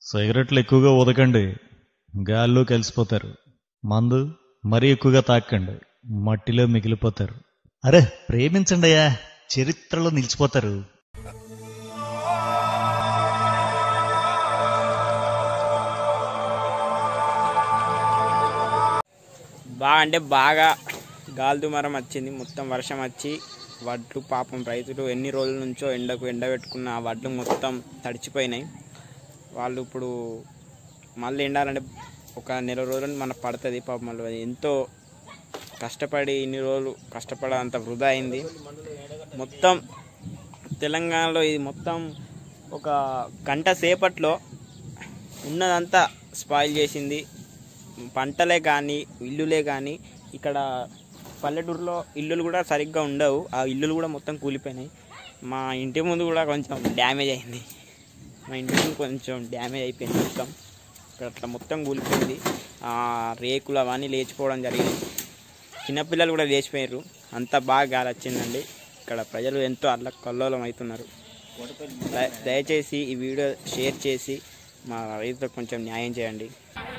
సిగరెట్లు ఎక్కువగా ఊదకండి గాల్లో కలిసిపోతారు మందు మరీ ఎక్కువగా తాకండి మట్టిలో మిగిలిపోతారు అరే ప్రేమించండి అయ్యా చరిత్రలో నిలిచిపోతారు బాగా అంటే బాగా గాలి దుమారం వచ్చింది మొత్తం వర్షం వచ్చి వడ్లు పాపం రైతులు ఎన్ని రోజుల నుంచో ఎండకు ఎండబెట్టుకున్న ఆ వడ్లు మొత్తం తడిచిపోయినాయి వాళ్ళు ఇప్పుడు మళ్ళీ ఎండాలంటే ఒక నెల రోజులు మనకు పడుతుంది పాపం మళ్ళీ అది ఎంతో కష్టపడి ఇన్ని రోజులు కష్టపడంత వృధా అయింది మొత్తం తెలంగాణలో ఇది మొత్తం ఒక గంట సేపట్లో ఉన్నదంతా స్పాయిల్ చేసింది పంటలే కానీ ఇల్లులే కానీ ఇక్కడ పల్లెటూరులో ఇల్లులు కూడా సరిగ్గా ఉండవు ఆ ఇల్లులు కూడా మొత్తం కూలిపోయినాయి మా ఇంటి ముందు కూడా కొంచెం డ్యామేజ్ అయింది మా ఇంటి ముందు కొంచెం డ్యామేజ్ అయిపోయింది మొత్తం ఇక్కడ అట్లా మొత్తం కూలిపోయింది ఆ రేకులు అవన్నీ లేచిపోవడం జరిగింది చిన్నపిల్లలు కూడా లేచిపోయారు అంత బాగా గాలి వచ్చిందండి ఇక్కడ ప్రజలు ఎంతో అల్ల కల్లోలం అవుతున్నారు దయ- దయచేసి ఈ వీడియో షేర్ చేసి మా రైతులకు కొంచెం న్యాయం చేయండి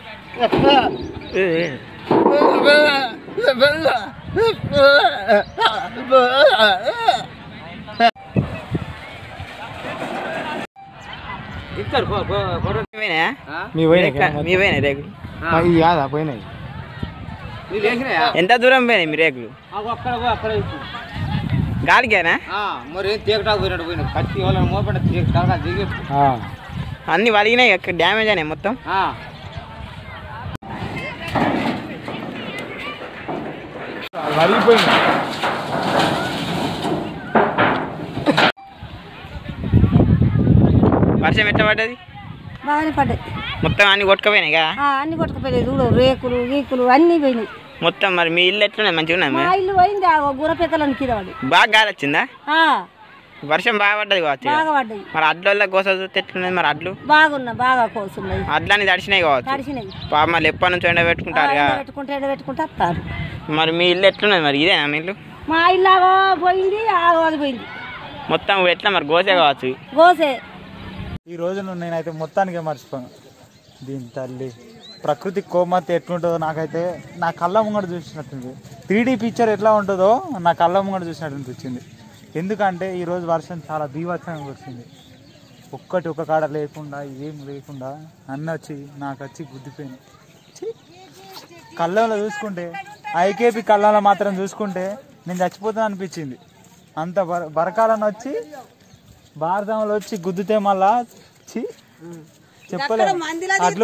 మీవేనా? మీ పోయినాయి రేకులు- మీ పోయినాయి రేకులు అవి కాదా పోయినాయి ఎంత దూరం పోయినాయి మీ రేకులు అక్కడ పోయి అక్కడ గాలికేనా మరి తీగటాకు పోయినట్టు పోయినాడు కత్తి వాళ్ళని మోపడ తీగటాక దిగి అన్ని వలిగినాయి అక్కడ డ్యామేజ్ అయినాయి మొత్తం వరిగిపోయింది వర్షం ఎట్లా పడ్డది బాగానే పడ్డాయి మొత్తం అన్ని కొట్టుకుపోయినాయి కదా ఆ, అన్ని కొట్టుకుపోయినాయి చూడు రేకులు గీకులు అన్నీ పోయినాయి మొత్తం మరి మీ ఇల్లు ఎట్లున్నాయి మంచిగా ఉన్నాయి మా ఇల్లు పోయింది ఆ గుర్రపెక్కలని కింద పడి బాగా గాలి వచ్చిందా ఆ, వర్షం బాగా పడ్డది కావచ్చు ఇక. బాగా పడ్డాయి మరి అడ్ల కోస చూస్తే ఎట్లున్నది మరి అడ్లు బాగున్నా బాగా కోసున్నాయి అడ్లని తడిచినాయి కావచ్చు తడిసినాయి పాప మళ్ళీ ఎప్పటి నుంచి ఎండ పెట్టుకుంటారు కదా పెట్టుకుంటే ఎండ పెట్టుకుంటే వస్తారు మరి మీ ఇల్లు ఎట్లున్నది మరి ఇదేనా మీ ఇల్లు మా ఇల్లు ఆగో పోయింది ఆగో అది పోయింది మొత్తం ఎట్లా మరి గోసే కావచ్చు గోసే ఈ రోజు నేనైతే మొత్తానికే మర్చిపోయాను దీని తల్లి ప్రకృతి కోమతి ఎట్లుంటుందో నాకైతే నా కళ్ళ ముంగట చూసినట్టుంది త్రీ డీ పిక్చర్ ఎట్లా ఉంటుందో నా కళ్ళ ముంగట చూసినట్టు అనిపించింది ఎందుకంటే ఈరోజు వర్షం చాలా బీభత్సంగా వచ్చింది ఒక్కటి ఒక కాడ లేకుండా ఏం లేకుండా అన్న వచ్చి నాకు వచ్చి గుద్దిపోయింది ఛీ! కళ్ళంలో చూసుకుంటే ఐకేపీ కళ్ళంలో మాత్రం చూసుకుంటే నేను చచ్చిపోతాను అనిపించింది అంత బర బరకాలను వచ్చి భారతంలో వచ్చి గుద్దితే మళ్ళా ఛీ! చెప్పలేము అట్లు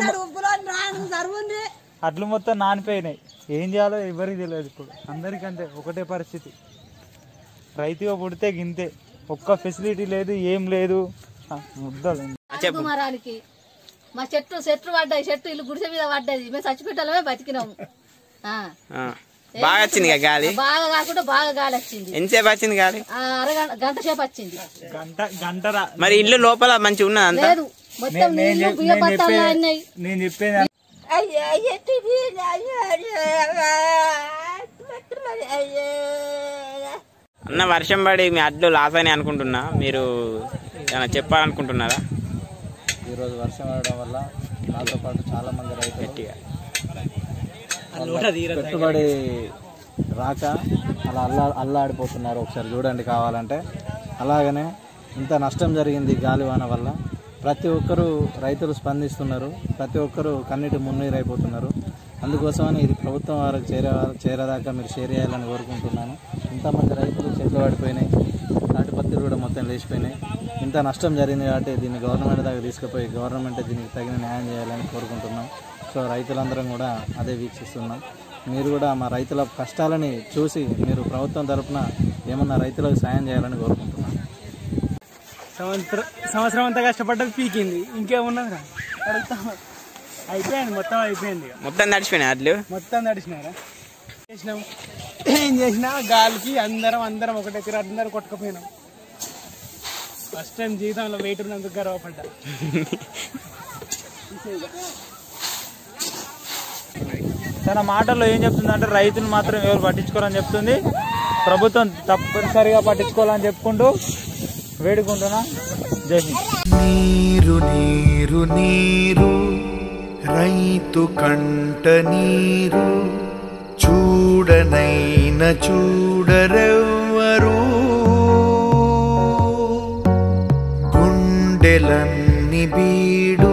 అట్లు మొత్తం నానిపోయినాయి ఏం చేయాలో ఎవరికి తెలియదు ఇప్పుడు అందరికంటే ఒకటే పరిస్థితి రైతుగా పుడితే గింతే ఒక్క ఫెసిలిటీ లేదు ఏం లేదు ఆ, ముద్దలు చెప్పు కుమారానికి మా చెట్టు చెట్లు పడ్డాయి చెట్టు ఇల్లు గుడిసె మీద పడ్డది మేము చచ్చిపెట్టాలమే బతికినాము ఆ. ఆ. బాగా వచ్చింది ఇక గాలి బాగా కాకుండా బాగా గాలి వచ్చింది ఎంతసేపు వచ్చింది గాలి ఆ అరగంట గంట సేపు వచ్చింది గంట గంటరా మరి ఇల్లు లోపల మంచిగా ఉన్నది అంతా లేదు మొత్తం నీళ్లు బియ్య పట్టాలు అన్నాయి నేను చెప్పేది అన్న వర్షం పడి మీ అడ్లు లాస్ అని అనుకుంటున్నా మీరు ఏమైనా చెప్పాలనుకుంటున్నారా ఈరోజు వర్షం పడడం వల్ల నాతో పాటు చాలా మంది రైతులు గట్టిగా వాళ్ళ పెట్టుబడి రాక అలా అల్లా అల్లాడిపోతున్నారు ఒకసారి చూడండి కావాలంటే అలాగనే ఇంత నష్టం జరిగింది గాలివాన వల్ల ప్రతి ఒక్కరూ రైతులు స్పందిస్తున్నారు ప్రతి ఒక్కరూ కన్నీటి మున్నీరైపోతున్నారు అందుకోసమని ఇది ప్రభుత్వం వారికి చేరే చేరేదాకా మీరు షేర్ చేయాలని కోరుకుంటున్నాను ఇంతమంది రైతులు చెట్లు పడిపోయినాయి తాటిపత్తులు కూడా మొత్తం లేచిపోయినాయి ఇంత నష్టం జరిగింది కాబట్టి దీన్ని గవర్నమెంట్ దాకా తీసుకుపోయి గవర్నమెంట్ దీనికి తగిన న్యాయం చేయాలని కోరుకుంటున్నాం సో రైతులందరం కూడా అదే వీక్షిస్తున్నాం మీరు కూడా మా రైతుల కష్టాలని చూసి మీరు ప్రభుత్వం తరపున ఏమన్నా రైతులకు సాయం చేయాలని కోరుకుంటున్నాను సంవత్సరం సంవత్సరం అంతా కష్టపడ్డది పీకింది ఇంకేమున్నదిరా అడుగుతా అయిపోయింది మొత్తం అయిపోయింది ఇక. మొత్తం తడిచిపోయినాయి అడ్లు మొత్తం నడిచినారా చేసినాం ఏం చేసినా గాలికి అందరం అందరం ఒకటే తిరిగి అందరం కొట్టుకుపోయినాం ఫస్ట్ టైం జీవితంలో వెయిట్ ఉన్నందుకు గర్వపడ్డా తన మాటల్లో ఏం చెప్తుందంటే రైతులు మాత్రం ఎవరు పట్టించుకోరని చెప్తుంది ప్రభుత్వం తప్పనిసరిగా పట్టించుకోవాలని చెప్పుకుంటూ వేడుకుంటున్నా జై హింద్ నీరు నీరు నీరు రైతు కంట నీరు చూడనైన చూడరెవ్వరు గుండెలన్ని బీడు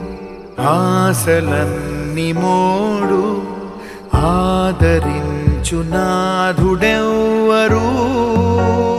ఆశలన్ని మోడు ఆదరించు నాథుడెవ్వరు